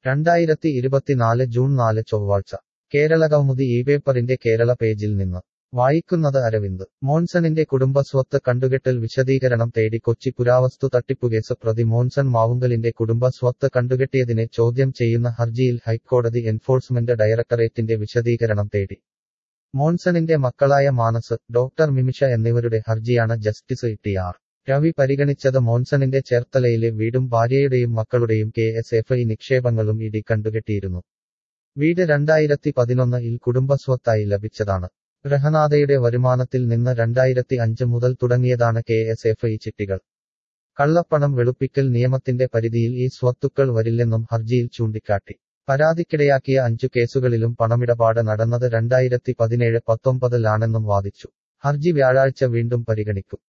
രണ്ടായിരത്തി ഇരുപത്തിനാല് ജൂൺ നാല് ചൊവ്വാഴ്ച കേരളകൗമുദി ഈ പേപ്പറിന്റെ കേരള പേജിൽ നിന്ന് വായിക്കുന്നത് അരവിന്ദ് മോൺസണിന്റെ കുടുംബസ്വത്ത് കണ്ടുകെട്ടൽ വിശദീകരണം തേടി കൊച്ചി പുരാവസ്തു തട്ടിപ്പുകേസ് പ്രതി മോൺസൺ മാവുങ്കലിന്റെ കുടുംബ സ്വത്ത് കണ്ടുകെട്ടിയതിനെ ചോദ്യം ചെയ്യുന്ന ഹർജിയിൽ ഹൈക്കോടതി എൻഫോഴ്സ്മെന്റ് ഡയറക്ടറേറ്റിന്റെ വിശദീകരണം തേടി മോൺസണിന്റെ മക്കളായ മാനസ് ഡോക്ടർ മിമിഷ എന്നിവരുടെ ഹർജിയാണ് ജസ്റ്റിസ് ടി ആർ രവി പരിഗണിച്ചത് മോൺസണിന്റെ ചേർത്തലയിലെ വീടും ഭാര്യയുടെയും മക്കളുടെയും കെ എസ് എഫ് ഐ നിക്ഷേപങ്ങളും ഇടി കണ്ടുകെട്ടിയിരുന്നു വീട് രണ്ടായിരത്തി പതിനൊന്നിൽ കുടുംബസ്വത്തായി ലഭിച്ചതാണ് ഗൃഹനാഥയുടെ വരുമാനത്തിൽ നിന്ന് രണ്ടായിരത്തി അഞ്ച് മുതൽ തുടങ്ങിയതാണ് കെ എസ് എഫ് ഐ ചിട്ടികൾ കള്ളപ്പണം വെളുപ്പിക്കൽ നിയമത്തിന്റെ പരിധിയിൽ ഈ സ്വത്തുക്കൾ വരില്ലെന്നും ഹർജിയിൽ ചൂണ്ടിക്കാട്ടി പരാതിക്കിടയാക്കിയ അഞ്ചു കേസുകളിലും പണമിടപാട് നടന്നത് രണ്ടായിരത്തി പതിനേഴ് പത്തൊമ്പതിലാണെന്നും വാദിച്ചു ഹർജി വ്യാഴാഴ്ച വീണ്ടും പരിഗണിക്കും